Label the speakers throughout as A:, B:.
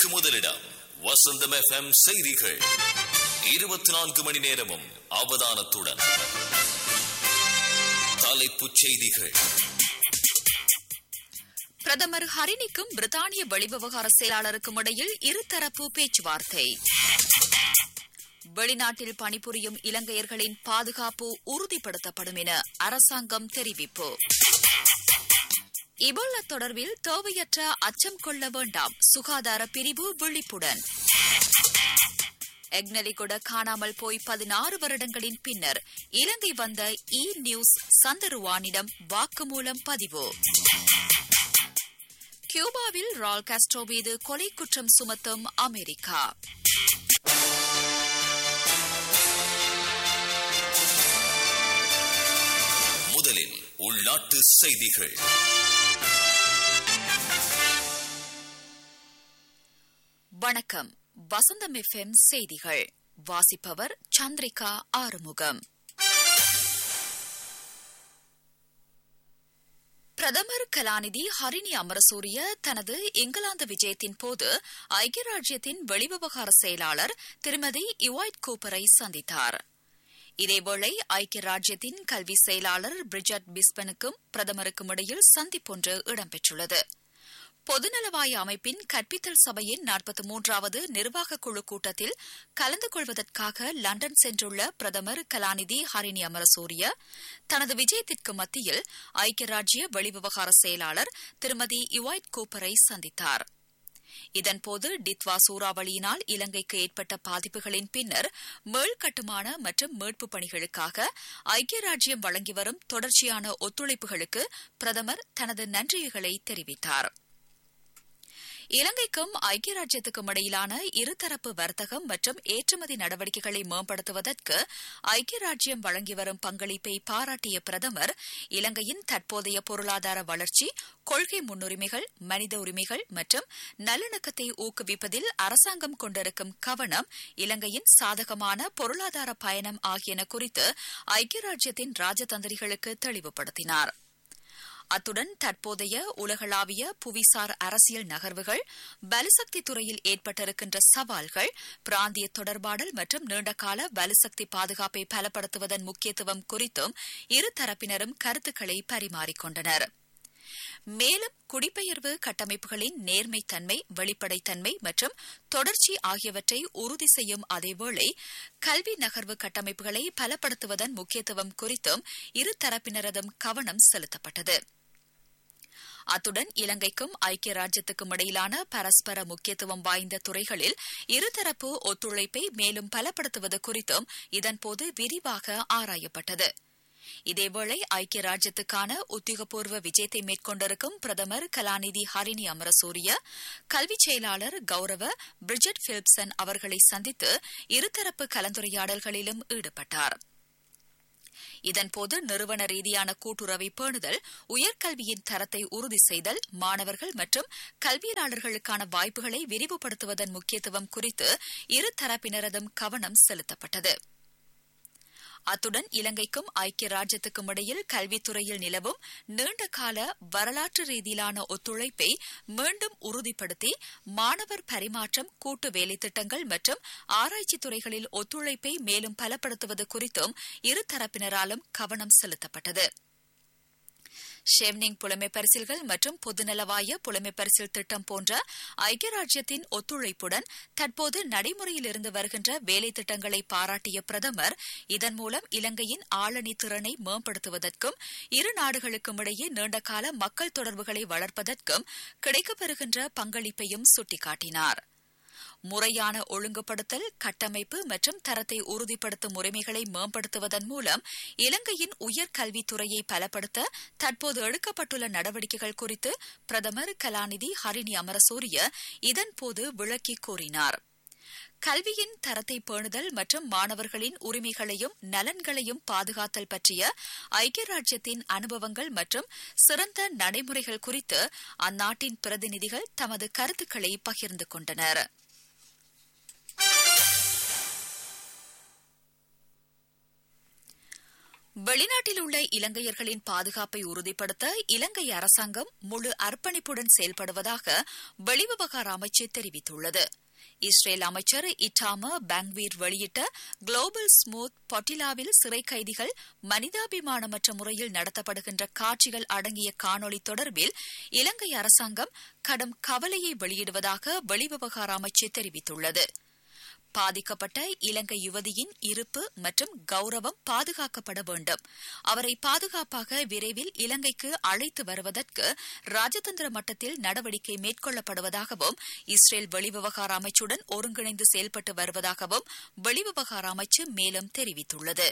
A: செய்திகளுக்கு முதலிடம் வசந்தம் எஃப்எம் செய்திகள் இருபத்தி நான்கு மணி நேரமும் அவதானத்துடன் தலைப்புச் செய்திகள்
B: பிரதமர் ஹரினிக்கும் பிரித்தானிய வெளிவிவகார செயலாளருக்கும் இடையில் இருதரப்பு பேச்சுவார்த்தை வெளிநாட்டில் பணிபுரியும் இலங்கையர்களின் பாதுகாப்பு உறுதிப்படுத்தப்படும் என அரசாங்கம் தெரிவிப்பு இபோலா தொடர்பில் தேவையற்ற அச்சம் கொள்ள வேண்டாம் சுகாதார பிரிவு விழிப்புடன் எக்னலிகுட காணாமல் போய் பதினாறு வருடங்களின் பின்னர் இலங்கை வந்த இ நியூஸ் சந்தருவானிடம் வாக்குமூலம் பதிவு கியூபாவில் ரால் காஸ்ட்ரோ மீது கொலை குற்றம் சுமத்தும் அமெரிக்கா
A: முதலில் உள்நாட்டு செய்திகள்
B: வணக்கம் வசந்தம் எஃப்எம் செய்திகள் வாசிப்பவர் சந்திரிகா ஆறுமுகம் பிரதமர் கலாநிதி ஹரிணி அமரசூரிய தனது இங்கிலாந்து விஜயத்தின் போது ஐக்கிய ராஜ்யத்தின் வெளிவிவகார செயலாளர் திருமதி இவாய்ட் கூப்பரை சந்தித்தார் இதேவேளை ஐக்கிய ராஜ்யத்தின் கல்வி செயலாளர் பிரிஜட் பிஸ்பனுக்கும் பிரதமருக்கும் இடையில் சந்திப்பொன்று இடம்பெற்றுள்ளது பொதுநலவாய அமைப்பின் கற்பித்தல் சபையின் நாற்பத்தி மூன்றாவது நிர்வாக குழு கூட்டத்தில் கலந்து கொள்வதற்காக லண்டன் சென்றுள்ள பிரதமர் கலாநிதி ஹரிணி அமரசூரிய தனது விஜயத்திற்கு மத்தியில் ஐக்கிய ராஜ்ய வெளிவிவகார செயலாளர் திருமதி இவாய்ட் கூப்பரை சந்தித்தார் இதன்போது டித்வா சூறாவளியினால் இலங்கைக்கு ஏற்பட்ட பாதிப்புகளின் பின்னர் மேல் கட்டுமான மற்றும் மீட்புப் பணிகளுக்காக ஐக்கிய ராஜ்யம் வழங்கி வரும் தொடர்ச்சியான ஒத்துழைப்புகளுக்கு பிரதமர் தனது நன்றிகளை தெரிவித்தார் இலங்கைக்கும் ஐக்கிய ராஜ்யத்துக்கும் இடையிலான இருதரப்பு வர்த்தகம் மற்றும் ஏற்றுமதி நடவடிக்கைகளை மேம்படுத்துவதற்கு ஐக்கிய ராஜ்யம் வழங்கி வரும் பங்களிப்பை பாராட்டிய பிரதமர் இலங்கையின் தற்போதைய பொருளாதார வளர்ச்சி கொள்கை முன்னுரிமைகள் மனித உரிமைகள் மற்றும் நல்லிணக்கத்தை ஊக்குவிப்பதில் அரசாங்கம் கொண்டிருக்கும் கவனம் இலங்கையின் சாதகமான பொருளாதார பயணம் ஆகியன குறித்து ஐக்கிய ராஜ்யத்தின் ராஜதந்திரிகளுக்கு தெளிவுபடுத்தினாா் அத்துடன் தற்போதைய உலகளாவிய புவிசார் அரசியல் நகர்வுகள் பலுசக்தி துறையில் ஏற்பட்டிருக்கின்ற சவால்கள் பிராந்திய தொடர்பாடல் மற்றும் நீண்டகால பலுசக்தி பாதுகாப்பை பலப்படுத்துவதன் முக்கியத்துவம் குறித்தும் இரு தரப்பினரும் கருத்துக்களை பரிமாறிக்கொண்டனர் மேலும் குடிபெயர்வு கட்டமைப்புகளின் நேர்மைத்தன்மை வெளிப்படைத்தன்மை மற்றும் தொடர்ச்சி ஆகியவற்றை உறுதி செய்யும் அதேவேளை கல்வி நகர்வு கட்டமைப்புகளை பலப்படுத்துவதன் முக்கியத்துவம் குறித்தும் இரு தரப்பினரதும் கவனம் செலுத்தப்பட்டது அத்துடன் இலங்கைக்கும் ஐக்கிய ராஜ்யத்துக்கும் இடையிலான பரஸ்பர முக்கியத்துவம் வாய்ந்த துறைகளில் இருதரப்பு ஒத்துழைப்பை மேலும் பலப்படுத்துவது குறித்தும் இதன்போது விரிவாக ஆராயப்பட்டது இதேவேளை ஐக்கிய ராஜ்யத்துக்கான உத்தியோகபூர்வ விஜயத்தை மேற்கொண்டிருக்கும் பிரதமர் கலாநிதி ஹரிணி அமரசூரிய கல்வி செயலாளர் கௌரவ பிரிஜட் பிலிப்சன் அவர்களை சந்தித்து இருதரப்பு கலந்துரையாடல்களிலும் ஈடுபட்டாா் இதன்போது நிறுவன ரீதியான கூட்டுறவை பேணுதல் உயர்கல்வியின் தரத்தை உறுதி செய்தல் மாணவர்கள் மற்றும் கல்வியாளர்களுக்கான வாய்ப்புகளை விரிவுபடுத்துவதன் முக்கியத்துவம் குறித்து இரு தரப்பினரதும் கவனம் செலுத்தப்பட்டது அத்துடன் இலங்கைக்கும் ஐக்கிய ராஜ்யத்துக்கும் இடையில் கல்வித்துறையில் நிலவும் நீண்டகால வரலாற்று ரீதியிலான ஒத்துழைப்பை மீண்டும் உறுதிப்படுத்தி மாணவர் பரிமாற்றம் கூட்டு வேலைத்திட்டங்கள் மற்றும் ஆராய்ச்சி துறைகளில் ஒத்துழைப்பை மேலும் பலப்படுத்துவது குறித்தும் இரு தரப்பினராலும் கவனம் செலுத்தப்பட்டது ஷேவ்னிங் புலமை பரிசில்கள் மற்றும் பொதுநலவாய புலமை பரிசில் திட்டம் போன்ற ஐக்கிய ராஜ்யத்தின் ஒத்துழைப்புடன் தற்போது நடைமுறையில் இருந்து வருகின்ற வேலை திட்டங்களை பாராட்டிய பிரதமர் இதன் மூலம் இலங்கையின் ஆளணி திறனை மேம்படுத்துவதற்கும் இரு நாடுகளுக்கும் இடையே நீண்டகால மக்கள் தொடர்புகளை வளர்ப்பதற்கும் கிடைக்கப்பெறுகின்ற பங்களிப்பையும் சுட்டிக்காட்டினாா் முறையான ஒழுங்குபடுத்தல் கட்டமைப்பு மற்றும் தரத்தை உறுதிப்படுத்தும் உரிமைகளை மேம்படுத்துவதன் மூலம் இலங்கையின் உயர்கல்வித்துறையை பலப்படுத்த தற்போது எடுக்கப்பட்டுள்ள நடவடிக்கைகள் குறித்து பிரதமர் கலாநிதி ஹரிணி அமரசூரிய இதன்போது விளக்கி கூறினார் கல்வியின் தரத்தை பேணுதல் மற்றும் மாணவர்களின் உரிமைகளையும் நலன்களையும் பாதுகாத்தல் பற்றிய ஐக்கிய ராஜ்யத்தின் அனுபவங்கள் மற்றும் சிறந்த நடைமுறைகள் குறித்து அந்நாட்டின் பிரதிநிதிகள் தமது கருத்துக்களை பகிர்ந்து கொண்டனா் வெளிநாட்டில் உள்ள இலங்கையர்களின் பாதுகாப்பை உறுதிப்படுத்த இலங்கை அரசாங்கம் முழு அர்ப்பணிப்புடன் செயல்படுவதாக வெளிவிவகார அமைச்சு தெரிவித்துள்ளது இஸ்ரேல் அமைச்சர் இட்டாம பேங்வீர் வெளியிட்ட குளோபல் ஸ்மூத் பொட்டிலாவில் சிறை கைதிகள் மனிதாபிமானமற்ற முறையில் நடத்தப்படுகின்ற காட்சிகள் அடங்கிய காணொலி தொடர்பில் இலங்கை அரசாங்கம் கடும் கவலையை வெளியிடுவதாக வெளிவிவகார அமைச்சு தெரிவித்துள்ளது பாதிக்கப்பட்ட இலங்கை யுவதியின் இருப்பு மற்றும் கௌரவம் பாதுகாக்கப்பட வேண்டும் அவரை பாதுகாப்பாக விரைவில் இலங்கைக்கு அழைத்து வருவதற்கு ராஜதந்திர மட்டத்தில் நடவடிக்கை மேற்கொள்ளப்படுவதாகவும் இஸ்ரேல் வெளிவிவகார அமைச்சுடன் ஒருங்கிணைந்து செயல்பட்டு வருவதாகவும் வெளிவிவகார அமைச்சு மேலும் தெரிவித்துள்ளது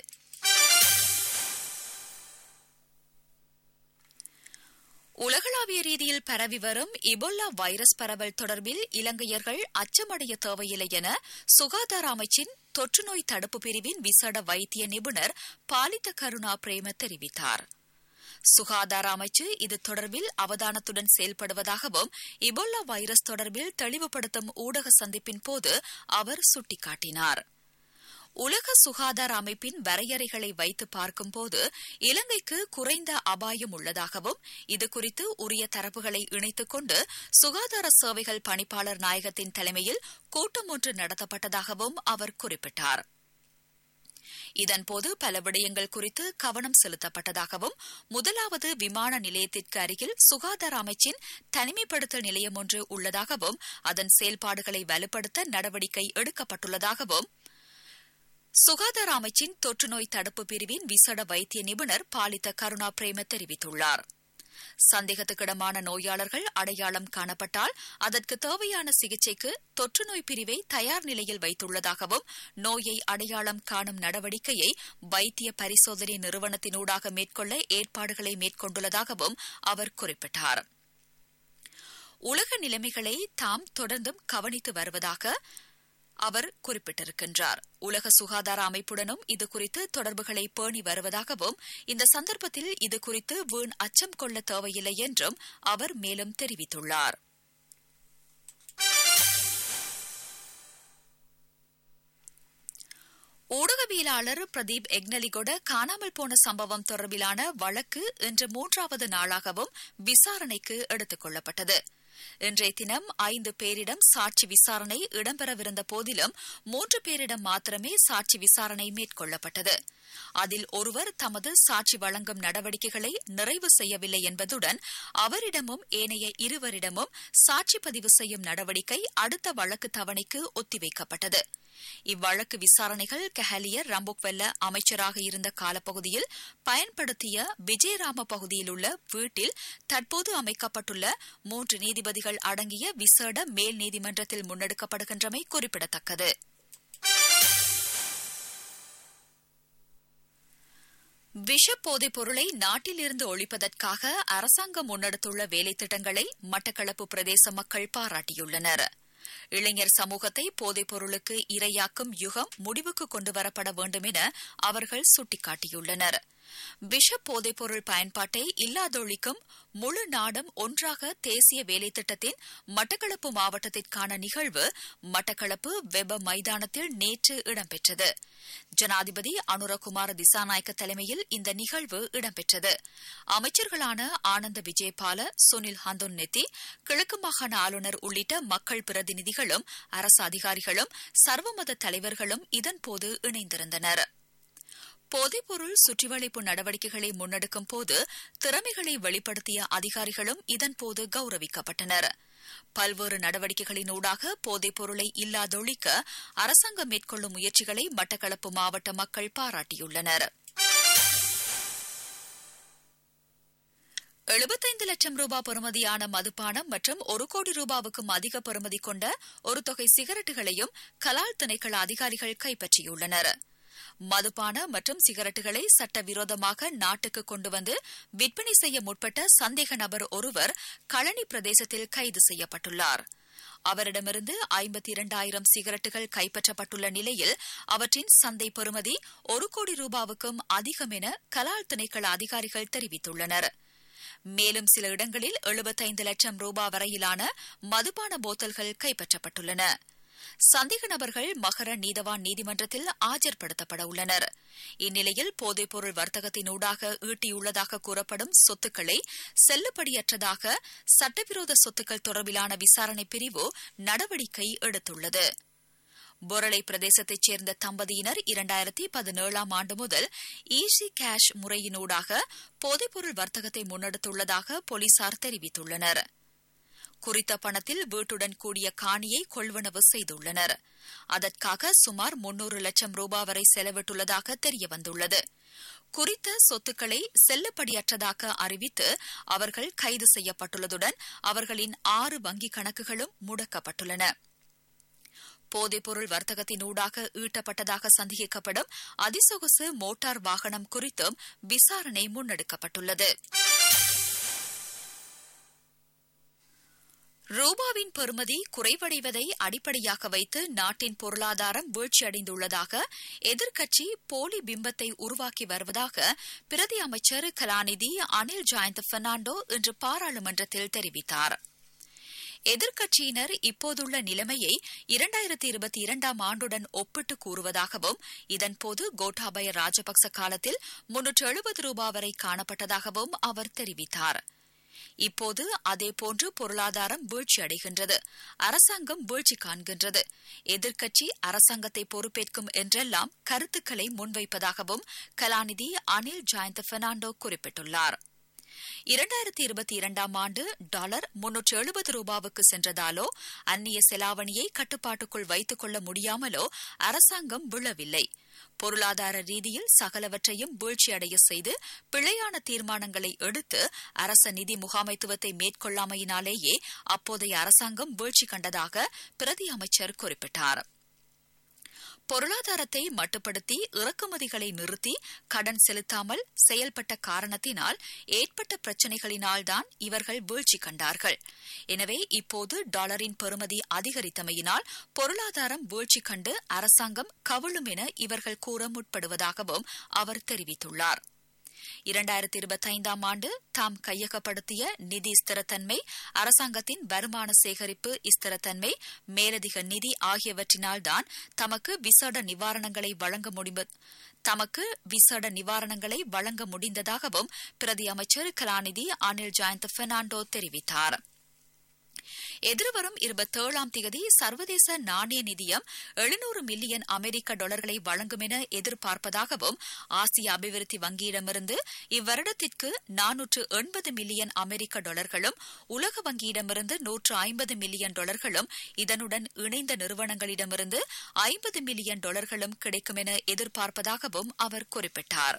B: உலகளாவிய ரீதியில் பரவி வரும் இபோலா வைரஸ் பரவல் தொடர்பில் இலங்கையர்கள் அச்சமடைய தேவையில்லை என சுகாதார அமைச்சின் தொற்றுநோய் தடுப்பு பிரிவின் விசேட வைத்திய நிபுணர் பாலித்த கருணா பிரேம தெரிவித்தார் சுகாதார அமைச்சு இது தொடர்பில் அவதானத்துடன் செயல்படுவதாகவும் இபோலா வைரஸ் தொடர்பில் தெளிவுபடுத்தும் ஊடக சந்திப்பின் போது அவர் சுட்டிக்காட்டினார் உலக சுகாதார அமைப்பின் வரையறைகளை வைத்து பார்க்கும்போது இலங்கைக்கு குறைந்த அபாயம் உள்ளதாகவும் இதுகுறித்து உரிய தரப்புகளை இணைத்துக் கொண்டு சுகாதார சேவைகள் பணிப்பாளர் நாயகத்தின் தலைமையில் கூட்டம் ஒன்று நடத்தப்பட்டதாகவும் அவர் குறிப்பிட்டார் இதன்போது பல விடயங்கள் குறித்து கவனம் செலுத்தப்பட்டதாகவும் முதலாவது விமான நிலையத்திற்கு அருகில் சுகாதார அமைச்சின் தனிமைப்படுத்தல் நிலையம் ஒன்று உள்ளதாகவும் அதன் செயல்பாடுகளை வலுப்படுத்த நடவடிக்கை எடுக்கப்பட்டுள்ளதாகவும் சுகாதார அமைச்சின் தொற்றுநோய் தடுப்பு பிரிவின் விசேட வைத்திய நிபுணர் பாலித்த கருணா பிரேம தெரிவித்துள்ளார் சந்தேகத்துக்கிடமான நோயாளர்கள் அடையாளம் காணப்பட்டால் அதற்கு தேவையான சிகிச்சைக்கு தொற்றுநோய் பிரிவை தயார் நிலையில் வைத்துள்ளதாகவும் நோயை அடையாளம் காணும் நடவடிக்கையை வைத்திய பரிசோதனை நிறுவனத்தினூடாக மேற்கொள்ள ஏற்பாடுகளை மேற்கொண்டுள்ளதாகவும் அவர் குறிப்பிட்டார் உலக நிலைமைகளை தாம் தொடர்ந்தும் கவனித்து வருவதாக அவர் குறிப்பிட்டிருக்கின்றார் உலக சுகாதார அமைப்புடனும் இதுகுறித்து தொடர்புகளை பேணி வருவதாகவும் இந்த சந்தர்ப்பத்தில் இதுகுறித்து வீண் அச்சம் கொள்ள தேவையில்லை என்றும் அவர் மேலும் தெரிவித்துள்ளார் ஊடகவியலாளர் பிரதீப் எக்னலிகொட காணாமல் போன சம்பவம் தொடர்பிலான வழக்கு இன்று மூன்றாவது நாளாகவும் விசாரணைக்கு எடுத்துக் கொள்ளப்பட்டது இன்றைய தினம் ஐந்து பேரிடம் சாட்சி விசாரணை இடம்பெறவிருந்த போதிலும் மூன்று பேரிடம் மாத்திரமே சாட்சி விசாரணை மேற்கொள்ளப்பட்டது அதில் ஒருவர் தமது சாட்சி வழங்கும் நடவடிக்கைகளை நிறைவு செய்யவில்லை என்பதுடன் அவரிடமும் ஏனைய இருவரிடமும் சாட்சி பதிவு செய்யும் நடவடிக்கை அடுத்த வழக்கு தவணைக்கு ஒத்திவைக்கப்பட்டது இவ்வழக்கு விசாரணைகள் கஹலியர் ரம்புக்வெல்ல அமைச்சராக இருந்த காலப்பகுதியில் பயன்படுத்திய விஜயராம பகுதியில் உள்ள வீட்டில் தற்போது அமைக்கப்பட்டுள்ள மூன்று நீதிபதிகள் அடங்கிய விசேட மேல் நீதிமன்றத்தில் முன்னெடுக்கப்படுகின்றமை குறிப்பிடத்தக்கது விஷ போதைப் பொருளை நாட்டிலிருந்து ஒழிப்பதற்காக அரசாங்கம் முன்னெடுத்துள்ள வேலைத்திட்டங்களை மட்டக்களப்பு பிரதேச மக்கள் பாராட்டியுள்ளனா் இளைஞர் சமூகத்தை போதைப் பொருளுக்கு இரையாக்கும் யுகம் முடிவுக்கு கொண்டுவரப்பட வேண்டும் என அவர்கள் சுட்டிக்காட்டியுள்ளனர் விஷ போதைப் பொருள் பயன்பாட்டை இல்லாதொழிக்கும் முழு நாடும் ஒன்றாக தேசிய வேலைத்திட்டத்தின் மட்டக்களப்பு மாவட்டத்திற்கான நிகழ்வு மட்டக்களப்பு வெப மைதானத்தில் நேற்று இடம்பெற்றது ஜனாதிபதி அனுரகுமார திசாநாயக்க தலைமையில் இந்த நிகழ்வு இடம்பெற்றது அமைச்சர்களான ஆனந்த விஜயபால சுனில் ஹந்தோன்னெத்தி கிழக்கு மாகாண ஆளுநர் உள்ளிட்ட மக்கள் பிரதிநிதிகளும் அரசு அதிகாரிகளும் சர்வமத தலைவர்களும் இதன்போது இணைந்திருந்தனா் போதைப்பொருள் சுற்றிவளைப்பு நடவடிக்கைகளை முன்னெடுக்கும் போது திறமைகளை வெளிப்படுத்திய அதிகாரிகளும் இதன்போது கௌரவிக்கப்பட்டனர் பல்வேறு நடவடிக்கைகளினூடாக போதைப் பொருளை இல்லாதொழிக்க அரசாங்கம் மேற்கொள்ளும் முயற்சிகளை மட்டக்களப்பு மாவட்ட மக்கள் பாராட்டியுள்ளனர் எழுபத்தைந்து லட்சம் ரூபாய் பெறுமதியான மதுபானம் மற்றும் ஒரு கோடி ரூபாவுக்கும் அதிக பெறுமதி கொண்ட ஒரு தொகை சிகரெட்டுகளையும் கலால் திணைக்கள அதிகாரிகள் கைப்பற்றியுள்ளனா் மதுபான மற்றும் சிகரெட்டுகளை சட்டவிரோதமாக நாட்டுக்கு கொண்டு வந்து விற்பனை செய்ய முற்பட்ட சந்தேக நபர் ஒருவர் களனி பிரதேசத்தில் கைது செய்யப்பட்டுள்ளார் அவரிடமிருந்து ஐம்பத்தி இரண்டாயிரம் சிகரெட்டுகள் கைப்பற்றப்பட்டுள்ள நிலையில் அவற்றின் சந்தை பெறுமதி ஒரு கோடி ரூபாவுக்கும் அதிகம் என கலால் திணைக்கள அதிகாரிகள் தெரிவித்துள்ளனா் மேலும் சில இடங்களில் எழுபத்தைந்து லட்சம் ரூபாய் வரையிலான மதுபான போத்தல்கள் கைப்பற்றப்பட்டுள்ளன சந்தேக நபர்கள் மகர நீதவான் நீதிமன்றத்தில் ஆஜர்படுத்தப்பட உள்ளனர் இந்நிலையில் போதைப்பொருள் வர்த்தகத்தினூடாக ஈட்டியுள்ளதாக கூறப்படும் சொத்துக்களை செல்லுபடியற்றதாக சட்டவிரோத சொத்துக்கள் தொடர்பிலான விசாரணை பிரிவு நடவடிக்கை எடுத்துள்ளது பொரளை பிரதேசத்தைச் சேர்ந்த தம்பதியினர் இரண்டாயிரத்தி பதினேழாம் ஆண்டு முதல் ஈஸி கேஷ் முறையினூடாக போதைப்பொருள் வர்த்தகத்தை முன்னெடுத்துள்ளதாக போலீசார் தெரிவித்துள்ளனர் குறித்த பணத்தில் வீட்டுடன் கூடிய காணியை கொள்வனவு செய்துள்ளனர் அதற்காக சுமார் முன்னூறு லட்சம் ரூபாய் வரை செலவிட்டுள்ளதாக தெரியவந்துள்ளது குறித்த சொத்துக்களை செல்லுபடியற்றதாக அறிவித்து அவர்கள் கைது செய்யப்பட்டுள்ளதுடன் அவர்களின் ஆறு வங்கிக் கணக்குகளும் முடக்கப்பட்டுள்ளன போதைப்பொருள் வர்த்தகத்தினூடாக ஈட்டப்பட்டதாக சந்தேகிக்கப்படும் அதிசொகுசு மோட்டார் வாகனம் குறித்தும் விசாரணை முன்னெடுக்கப்பட்டுள்ளது ரூபாவின் பெறுமதி குறைவடைவதை அடிப்படையாக வைத்து நாட்டின் பொருளாதாரம் வீழ்ச்சியடைந்துள்ளதாக எதிர்க்கட்சி போலி பிம்பத்தை உருவாக்கி வருவதாக பிரதி அமைச்சர் கலாநிதி அனில் ஜெயந்த் பெர்னாண்டோ இன்று பாராளுமன்றத்தில் தெரிவித்தாா் எதிர்க்கட்சியினர் இப்போதுள்ள நிலைமையை இரண்டாயிரத்தி இருபத்தி இரண்டாம் ஆண்டுடன் ஒப்பிட்டு கூறுவதாகவும் இதன்போது கோட்டாபய ராஜபக்ச காலத்தில் முன்னூற்று எழுபது ரூபாய் வரை காணப்பட்டதாகவும் அவர் தெரிவித்தார் இப்போது அதேபோன்று பொருளாதாரம் வீழ்ச்சியடைகின்றது அரசாங்கம் வீழ்ச்சி காண்கின்றது எதிர்க்கட்சி அரசாங்கத்தை பொறுப்பேற்கும் என்றெல்லாம் கருத்துக்களை முன்வைப்பதாகவும் கலாநிதி அனில் ஜெயந்த் பெர்னாண்டோ குறிப்பிட்டுள்ளாா் இரண்டாயிரத்தி இருபத்தி இரண்டாம் ஆண்டு டாலர் முன்னூற்று எழுபது ரூபாவுக்கு சென்றதாலோ அந்நிய செலாவணியை கட்டுப்பாட்டுக்குள் வைத்துக் கொள்ள முடியாமலோ அரசாங்கம் விழவில்லை பொருளாதார ரீதியில் சகலவற்றையும் வீழ்ச்சியடைய செய்து பிழையான தீர்மானங்களை எடுத்து அரச நிதி முகாமைத்துவத்தை மேற்கொள்ளாமையினாலேயே அப்போதைய அரசாங்கம் வீழ்ச்சி கண்டதாக பிரதி அமைச்சர் குறிப்பிட்டார் பொருளாதாரத்தை மட்டுப்படுத்தி இறக்குமதிகளை நிறுத்தி கடன் செலுத்தாமல் செயல்பட்ட காரணத்தினால் ஏற்பட்ட பிரச்சினைகளினால்தான் இவர்கள் வீழ்ச்சி கண்டார்கள் எனவே இப்போது டாலரின் பெறுமதி அதிகரித்தமையினால் பொருளாதாரம் வீழ்ச்சி கண்டு அரசாங்கம் கவிழும் என இவர்கள் கூற முற்படுவதாகவும் அவர் தெரிவித்துள்ளார் இரண்டாயிரத்தி இருபத்தைந்தாம் ஆண்டு தாம் கையகப்படுத்திய நிதி ஸ்திரத்தன்மை அரசாங்கத்தின் வருமான சேகரிப்பு ஸ்திரத்தன்மை மேலதிக நிதி ஆகியவற்றினால்தான் தமக்கு விசேட நிவாரணங்களை வழங்க முடியும் தமக்கு விசேட நிவாரணங்களை வழங்க முடிந்ததாகவும் பிரதி அமைச்சர் கலாநிதி அனில் ஜெயந்த் பெர்னாண்டோ தெரிவித்தாா் எதிர்வரும் இருபத்தேழாம் தேதி சர்வதேச நாணய நிதியம் எழுநூறு மில்லியன் அமெரிக்க டாலர்களை வழங்கும் என எதிர்பார்ப்பதாகவும் ஆசிய அபிவிருத்தி வங்கியிடமிருந்து இவ்வருடத்திற்கு நானூற்று எண்பது மில்லியன் அமெரிக்க டாலர்களும் உலக வங்கியிடமிருந்து நூற்று ஐம்பது மில்லியன் டாலர்களும் இதனுடன் இணைந்த நிறுவனங்களிடமிருந்து ஐம்பது மில்லியன் டாலர்களும் கிடைக்கும் என எதிர்பார்ப்பதாகவும் அவர் குறிப்பிட்டார்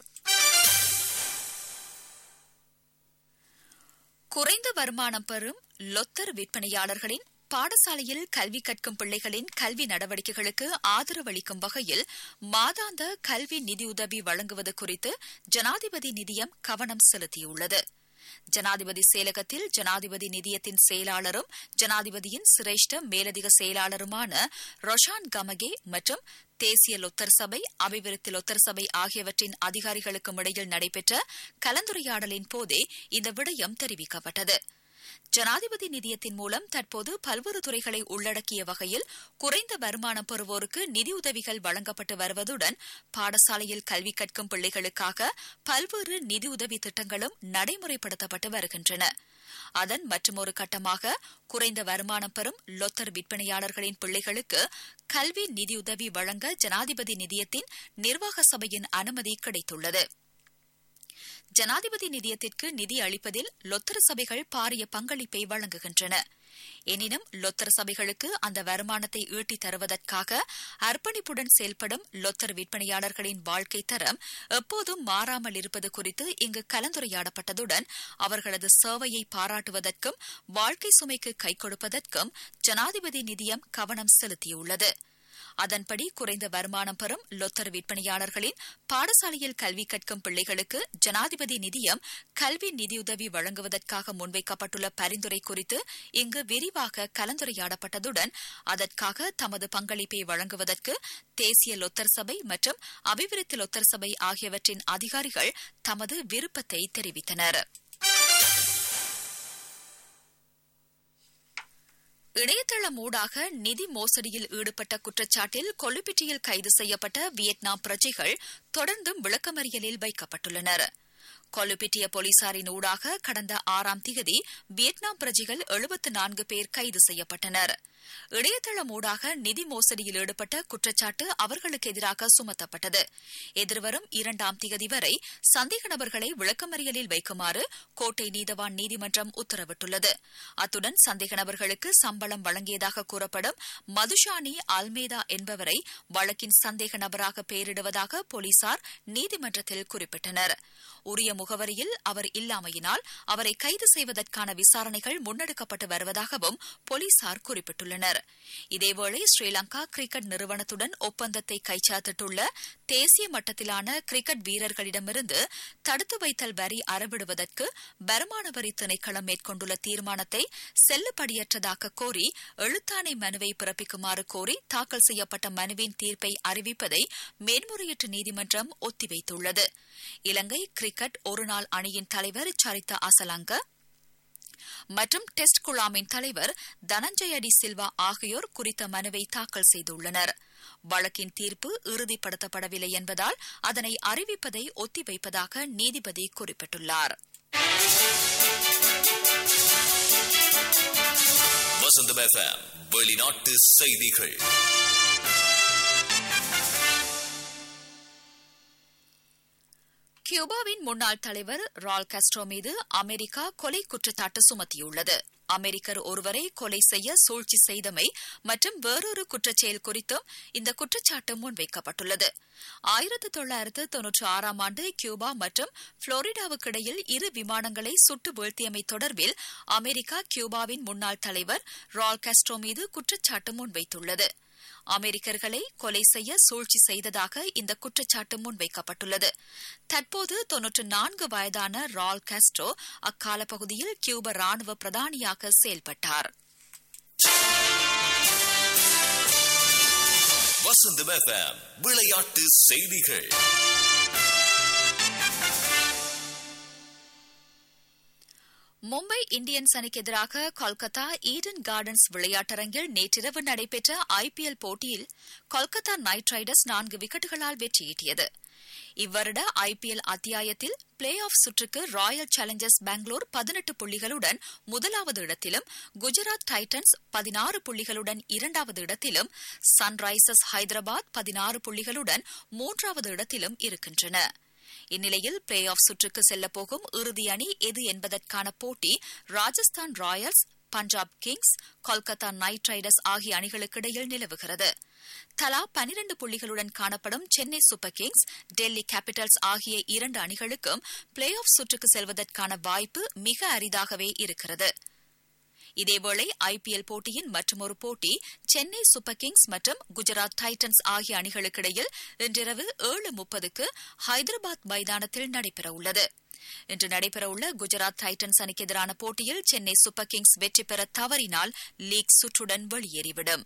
B: குறைந்த வருமானம் பெறும் லொத்தர் விற்பனையாளர்களின் பாடசாலையில் கல்வி கற்கும் பிள்ளைகளின் கல்வி நடவடிக்கைகளுக்கு ஆதரவளிக்கும் வகையில் மாதாந்த கல்வி நிதியுதவி வழங்குவது குறித்து ஜனாதிபதி நிதியம் கவனம் செலுத்தியுள்ளது ஜனாதிபதி செயலகத்தில் ஜனாதிபதி நிதியத்தின் செயலாளரும் ஜனாதிபதியின் சிரேஷ்ட மேலதிக செயலாளருமான ரொஷான் கமகே மற்றும் தேசிய லொத்தர் சபை அபிவிருத்தி லொத்தர் சபை ஆகியவற்றின் அதிகாரிகளுக்கும் இடையில் நடைபெற்ற கலந்துரையாடலின் போதே இந்த விடயம் தெரிவிக்கப்பட்டது ஜனாதிபதி நிதியத்தின் மூலம் தற்போது பல்வேறு துறைகளை உள்ளடக்கிய வகையில் குறைந்த வருமானம் பெறுவோருக்கு நிதியுதவிகள் வழங்கப்பட்டு வருவதுடன் பாடசாலையில் கல்வி கற்கும் பிள்ளைகளுக்காக பல்வேறு நிதியுதவி திட்டங்களும் நடைமுறைப்படுத்தப்பட்டு வருகின்றன அதன் மற்றொரு கட்டமாக குறைந்த வருமானம் பெறும் லொத்தர் விற்பனையாளர்களின் பிள்ளைகளுக்கு கல்வி நிதியுதவி வழங்க ஜனாதிபதி நிதியத்தின் நிர்வாக சபையின் அனுமதி கிடைத்துள்ளது ஜனாதிபதி நிதியத்திற்கு நிதி அளிப்பதில் லொத்தர சபைகள் பாரிய பங்களிப்பை வழங்குகின்றன எனினும் லொத்தர சபைகளுக்கு அந்த வருமானத்தை ஈட்டித் தருவதற்காக அர்ப்பணிப்புடன் செயல்படும் லொத்தர் விற்பனையாளர்களின் வாழ்க்கை தரம் எப்போதும் மாறாமல் இருப்பது குறித்து இங்கு கலந்துரையாடப்பட்டதுடன் அவர்களது சேவையை பாராட்டுவதற்கும் வாழ்க்கை சுமைக்கு கை கொடுப்பதற்கும் ஜனாதிபதி நிதியம் கவனம் செலுத்தியுள்ளது அதன்படி குறைந்த வருமானம் பெறும் லொத்தர் விற்பனையாளர்களின் பாடசாலையில் கல்வி கற்கும் பிள்ளைகளுக்கு ஜனாதிபதி நிதியம் கல்வி நிதியுதவி வழங்குவதற்காக முன்வைக்கப்பட்டுள்ள பரிந்துரை குறித்து இங்கு விரிவாக கலந்துரையாடப்பட்டதுடன் அதற்காக தமது பங்களிப்பை வழங்குவதற்கு தேசிய லொத்தர் சபை மற்றும் அபிவிருத்தி லொத்தர் சபை ஆகியவற்றின் அதிகாரிகள் தமது விருப்பத்தை தெரிவித்தனா் இணையதளம் ஊடாக நிதி மோசடியில் ஈடுபட்ட குற்றச்சாட்டில் கொல்லுப்பிட்டியில் கைது செய்யப்பட்ட வியட்நாம் பிரஜைகள் தொடர்ந்தும் விளக்கமறியலில் வைக்கப்பட்டுள்ளனர் கொல்லுப்பிட்டிய போலீசாரின் ஊடாக கடந்த ஆறாம் திகதி வியட்நாம் பிரஜைகள் எழுபத்து நான்கு பேர் கைது செய்யப்பட்டனர் இணையதளம் ஊடாக நிதி மோசடியில் ஈடுபட்ட குற்றச்சாட்டு அவர்களுக்கு எதிராக சுமத்தப்பட்டது எதிர்வரும் இரண்டாம் திகதி வரை சந்தேக நபர்களை விளக்கமறியலில் வைக்குமாறு கோட்டை நீதவான் நீதிமன்றம் உத்தரவிட்டுள்ளது அத்துடன் சந்தேக நபர்களுக்கு சம்பளம் வழங்கியதாக கூறப்படும் மதுஷானி அல்மேதா என்பவரை வழக்கின் சந்தேக நபராக பெயரிடுவதாக போலீசார் நீதிமன்றத்தில் குறிப்பிட்டனர் உரிய முகவரியில் அவர் இல்லாமையினால் அவரை கைது செய்வதற்கான விசாரணைகள் முன்னெடுக்கப்பட்டு வருவதாகவும் போலீசார் குறிப்பிட்டுள்ளனர் இதேவேளை ஸ்ரீலங்கா கிரிக்கெட் நிறுவனத்துடன் ஒப்பந்தத்தை கைச்சாத்திட்டுள்ள தேசிய மட்டத்திலான கிரிக்கெட் வீரர்களிடமிருந்து தடுத்து வைத்தல் வரி அறவிடுவதற்கு வருமான வரி திணைக்களம் மேற்கொண்டுள்ள தீர்மானத்தை செல்லுபடியற்றதாக கோரி எழுத்தாணை மனுவை பிறப்பிக்குமாறு கோரி தாக்கல் செய்யப்பட்ட மனுவின் தீர்ப்பை அறிவிப்பதை மேன்முறையீட்டு நீதிமன்றம் ஒத்திவைத்துள்ளது இலங்கை கிரிக்கெட் ஒருநாள் அணியின் தலைவர் சரிதா அசலங்க மற்றும் டெஸ்ட் குழாமின் தலைவர் தனஞ்சயடி சில்வா ஆகியோர் குறித்த மனுவை தாக்கல் செய்துள்ளனர் வழக்கின் தீர்ப்பு இறுதிப்படுத்தப்படவில்லை என்பதால் அதனை அறிவிப்பதை ஒத்திவைப்பதாக நீதிபதி குறிப்பிட்டுள்ளார்
A: வசந்தம் எஃப்எம் வெளிநாட்டு செய்திகள்
B: கியூபாவின் முன்னாள் தலைவர் ரால் காஸ்ட்ரோ மீது அமெரிக்கா கொலை குற்றச்சாட்டு சுமத்தியுள்ளது அமெரிக்கர் ஒருவரை கொலை செய்ய சூழ்ச்சி செய்தமை மற்றும் வேறொரு குற்றச்செயல் குறித்தும் இந்த குற்றச்சாட்டு முன்வைக்கப்பட்டுள்ளது ஆயிரத்து தொள்ளாயிரத்து தொன்னூற்றி ஆறாம் ஆண்டு கியூபா மற்றும் புளோரிடாவுக்கு இடையில் இரு விமானங்களை சுட்டு வீழ்த்தியமை தொடர்பில் அமெரிக்கா கியூபாவின் முன்னாள் தலைவர் ரால் காஸ்ட்ரோ மீது குற்றச்சாட்டு முன்வைத்துள்ளது அமெரிக்கர்களை கொலை செய்ய சூழ்ச்சி செய்ததாக இந்த குற்றச்சாட்டு முன்வைக்கப்பட்டுள்ளது தற்போது தொன்னூற்று நான்கு வயதான ரால் காஸ்ட்ரோ அக்கால பகுதியில் கியூப ராணுவ பிரதானியாக செயல்பட்டார்
A: வசந்தம் எஃப்எம் விளையாட்டு செய்திகள்
B: மும்பை இந்தியன்ஸ் அணிக்கு எதிராக கொல்கத்தா ஈடன் கார்டன்ஸ் விளையாட்டரங்கில் நேற்றிரவு நடைபெற்ற ஐபிஎல் போட்டியில் கொல்கத்தா நைட் ரைடர்ஸ் நான்கு விக்கெட்டுகளால் வெற்றியீட்டியது இவ்வருட ஐபிஎல் அத்தியாயத்தில் பிளே ஆஃப் சுற்றுக்கு ராயல் சேலஞ்சர்ஸ் பெங்களூர் பதினெட்டு புள்ளிகளுடன் முதலாவது இடத்திலும் குஜராத் டைட்டன்ஸ் பதினாறு புள்ளிகளுடன் இரண்டாவது இடத்திலும் சன்ரைசர்ஸ் ஹைதராபாத் பதினாறு புள்ளிகளுடன் மூன்றாவது இடத்திலும் இருக்கின்றன இந்நிலையில் பிளே ஆஃப் சுற்றுக்கு செல்லப்போகும் இறுதி அணி எது என்பதற்கான போட்டி Rajasthan Royals Punjab Kings Kolkata Knight Riders ஆகிய அணிகளுக்கிடையில் நிலவுகிறது தலா பனிரண்டு புள்ளிகளுடன் காணப்படும் Chennai Super Kings Delhi Capitals ஆகிய இரண்டு அணிகளுக்கும் பிளே ஆஃப் சுற்றுக்கு செல்வதற்கான வாய்ப்பு மிக அரிதாகவே இருக்கிறது இதேவேளை ஐபிஎல் போட்டியின் மற்றொரு போட்டி சென்னை சூப்பர் கிங்ஸ் மற்றும் குஜராத் டைட்டன்ஸ் ஆகிய அணிகளுக்கிடையில் இன்றிரவு ஏழு முப்பதுக்கு ஹைதராபாத் மைதானத்தில் நடைபெறவுள்ளது இன்று நடைபெறவுள்ள குஜராத் டைட்டன்ஸ் அணிக்கு எதிரான போட்டியில் சென்னை சூப்பர் கிங்ஸ் வெற்றி பெற தவறினால் லீக் சுற்றுடன் வெளியேறிவிடும்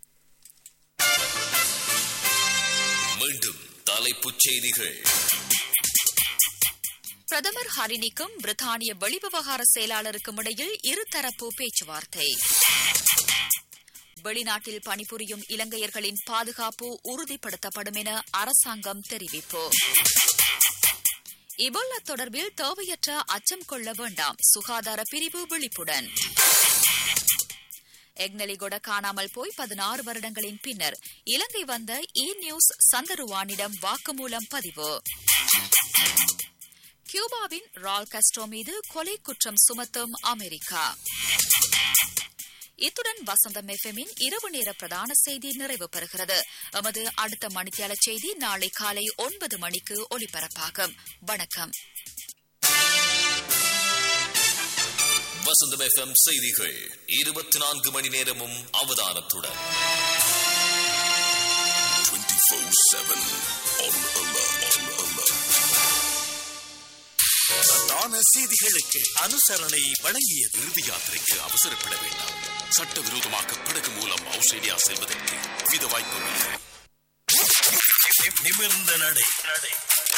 A: மீண்டும் தலைப்புச் செய்திகள்
B: பிரதமர் ஹரினிக்கும் பிரித்தானிய வெளிவிவகார செயலாளருக்கும் இடையில் இருதரப்பு பேச்சுவார்த்தை வெளிநாட்டில் பணிபுரியும் இலங்கையர்களின் பாதுகாப்பு உறுதிப்படுத்தப்படும் என அரசாங்கம் தெரிவிப்பு இபோலா தொடர்பில் தேவையற்ற அச்சம் கொள்ள வேண்டாம் சுகாதார பிரிவு விழிப்புடன் எக்னலிகொட காணாமல் போய் பதினாறு வருடங்களின் பின்னர் இலங்கை வந்த இ நியூஸ் சந்தருவானிடம் வாக்குமூலம் பதிவு கியூபாவின் ரால் கஸ்ட்ரோ மீது கொலை குற்றம் சுமத்தும் அமெரிக்கா இத்துடன் வசந்தம் எஃப்எம்மின் இரவு நேர பிரதான செய்தி நிறைவு பெறுகிறது எமது அடுத்த மணித்தியால செய்தி நாளை காலை ஒன்பது மணிக்கு ஒலிபரப்பாகும் வணக்கம்
A: வசந்தம் எஃப்எம் செய்திகள் இருபத்தி நான்கு மணி நேரமும் அவதானத்துடன்
C: 24/7 on alert. On alert.
D: பிரதான செய்திகளுக்கு அனுசரணை வழங்கியது
C: இறுதி யாத்திரைக்கு அவசரப்பட வேண்டாம் சட்டவிரோதமாக படகு மூலம் ஆஸ்திரேலியா செல்வதற்கு வித வாய்ப்புகள்
D: நிமிர்ந்த நடை